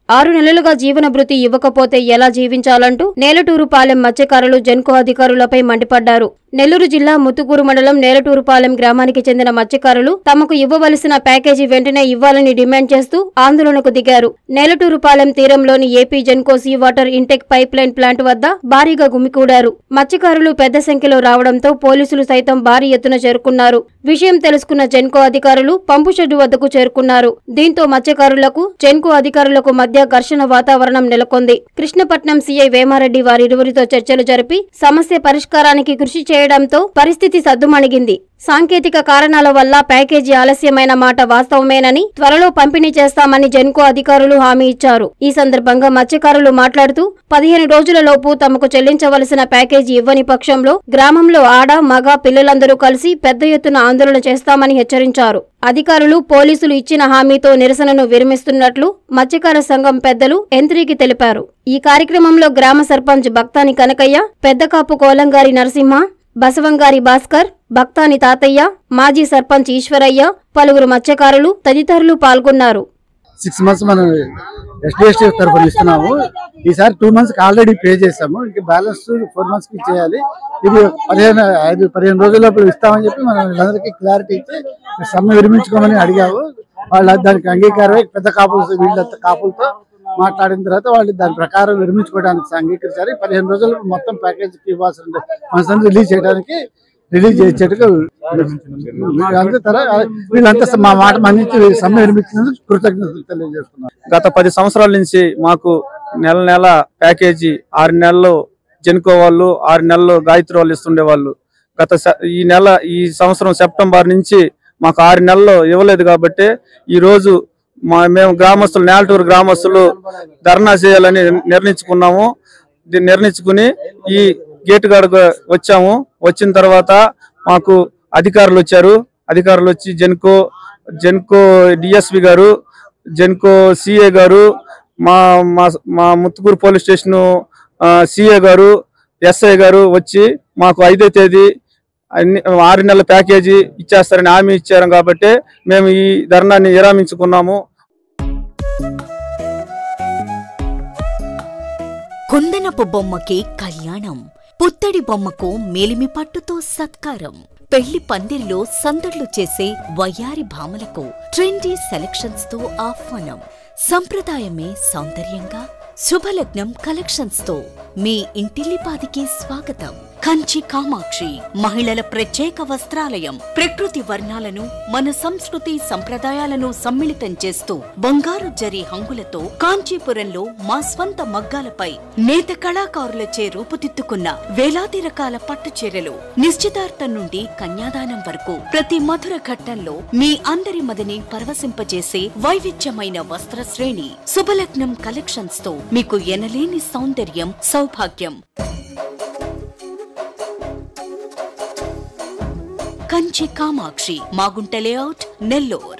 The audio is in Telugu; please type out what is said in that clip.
ఆరు నెలలుగా జీవన భృతి ఇవ్వకపోతే ఎలా జీవించాలంటూ నేలటూరుపాలెం మత్స్యకారులు జెన్కో అధికారులపై మండిపడ్డారు నెల్లూరు జిల్లా ముత్తుకూరు మండలం నేలటూరుపాలెం గ్రామానికి చెందిన మత్స్యకారులు తమకు ఇవ్వవలసిన ప్యాకేజీ వెంటనే ఇవ్వాలని డిమాండ్ చేస్తూ ఆందోళనకు దిగారు నేలటూరుపాలెం తీరంలోని AP Genco sea water intake pipe line plant వద్ద భారీగా గుమికూడారు మత్స్యకారులు పెద్ద సంఖ్యలో రావడంతో పోలీసులు సైతం భారీ ఎత్తున చేరుకున్నారు విషయం తెలుసుకున్న జెన్కో అధికారులు పంపు షెడ్డు వద్దకు చేరుకున్నారు దీంతో మత్స్యకారులకు జెన్కో అధికారులకు మధ్య ఘర్షణ వాతావరణం నెలకొంది కృష్ణపట్నం సీఐ వేమారెడ్డి వారిరువురితో చర్చలు జరిపి సమస్య పరిష్కారానికి కృషి చేయడంతో పరిస్థితి సద్దుమణిగింది సాంకేతిక కారణాల వల్ల ప్యాకేజీ ఆలస్యమైన మాట వాస్తవమేనని త్వరలో పంపిణీ చేస్తామని జెన్కో అధికారులు హామీ ఇచ్చారు ఈ సందర్భంగా మత్స్యకారులు మాట్లాడుతూ పదిహేను రోజులలోపు తమకు చెల్లించవలసిన ప్యాకేజీ ఇవ్వని పక్షంలో గ్రామంలో ఆడ మగ పిల్లలందరూ కలిసి పెద్ద ఎత్తున ఆందోళన చేస్తామని హెచ్చరించారు అధికారులు పోలీసులు ఇచ్చిన హామీతో నిరసనను విరమిస్తున్నట్లు మత్స్యకార సంఘం పెద్దలు ఎంత్రికి తెలిపారు ఈ కార్యక్రమంలో గ్రామ సర్పంచ్ భక్తాని కనకయ్య పెద్దకాపు కోలంగారి నరసింహ బసవంగారి భాస్కర్ భక్తాని తాతయ్య మాజీ సర్పంచ్ ఈశ్వరయ్య పలువురు మత్స్యకారులు తదితరులు పాల్గొన్నారు సిక్స్ మంత్స్ మనం ఎస్డిఎస్టీ తరఫున ఇస్తున్నాము ఈసారి టూ మంత్స్ కి ఆల్రెడీ పే చేసాము ఇంకా బ్యాలెన్స్ ఫోర్ మంత్స్ కి చేయాలి ఇది పదిహేను ఐదు పదిహేను రోజుల్లోపు ఇస్తామని చెప్పి మనం వీళ్ళందరికీ క్లారిటీ ఇచ్చి సమ్మె విరమించుకోమని అడిగాము వాళ్ళు దానికి అంగీకారమై పెద్ద కాపులు వీళ్ళ కాపులతో మాట్లాడిన తర్వాత వాళ్ళు దాని ప్రకారం విరమించుకోవడానికి అంగీకరించారు ఈ పదిహేను రోజులు మొత్తం ప్యాకేజ్ ఇవ్వాల్సిన ఫండ్స్ రిలీజ్ చేయడానికి రిలీజ్ చేసేట్టుగా వీళ్ళంతా తర- వీళ్ళంతా మా మాట మన్నించి సమ్మె విరమించినందుకు కృతజ్ఞతలు తెలియజేస్తున్నారు గత పది సంవత్సరాల నుంచి మాకు నెల నెల ప్యాకేజీ ఆరు నెలలు జెన్కో వాళ్ళు ఆరు నెలలు గాయత్రి వాళ్ళు ఇస్తుండే వాళ్ళు గత స- ఈ నెల ఈ సంవత్సరం సెప్టెంబర్ నుంచి మాకు ఆరు నెలలు ఇవ్వలేదు కాబట్టి ఈ రోజు మా మేము గ్రామస్తులు నేలటూరు గ్రామస్తులు ధర్నా చేయాలని నిర్ణయించుకున్నాము దీన్ని నిర్ణయించుకుని ఈ గేట్ కాడకు వచ్చాము వచ్చిన తర్వాత మాకు అధికారులు వచ్చారు అధికారులు వచ్చి జెన్కో జెన్కో డిఎస్పి గారు జెన్కో సిఏ గారు మా మా మా ముత్తుకూరు పోలీస్ స్టేషన్ సిఏ గారు ఎస్ఐ గారు వచ్చి మాకు ఐదో తేదీ అన్ని ఆరు నెలల ప్యాకేజీ ఇచ్చేస్తారని హామీ ఇచ్చారు కాబట్టి మేము ఈ ధర్నాన్ని విరామించుకున్నాము కుందనపు బొమ్మకి కళ్యాణం పుత్తడి బొమ్మకు మేలిమి పట్టుతో సత్కారం పెళ్లి పందిరిలో సందడ్లు చేసే వయ్యారి భామలకు ట్రెండీ సెలక్షన్స్ తో ఆహ్వానం సంప్రదాయమే సౌందర్యంగా శుభలగ్నం కలెక్షన్స్ తో మీ ఇంటిల్లిపాదికి స్వాగతం కంచి కామాక్షి మహిళల ప్రత్యేక వస్త్రాలయం ప్రకృతి వర్ణాలను మన సంస్కృతి సంప్రదాయాలను సమ్మిళితం చేస్తూ బంగారు జరి హంగులతో కాంచీపురంలో మా స్వంత మగ్గాలపై నేత కళాకారులచే రూపుదిద్దుకున్న వేలాది రకాల పట్టు చీరలు నిశ్చితార్థం నుండి కన్యాదానం వరకు ప్రతి మధుర ఘట్టంలో మీ అందరి మదిని పరవశింపజేసే వైవిధ్యమైన వస్త్ర శ్రేణి శుభలగ్నం కలెక్షన్స్ తో మీకు ఎనలేని సౌందర్యం సౌభాగ్యం కంచి కామాక్షి మాగుంట లేఅవుట్ నెల్లూర్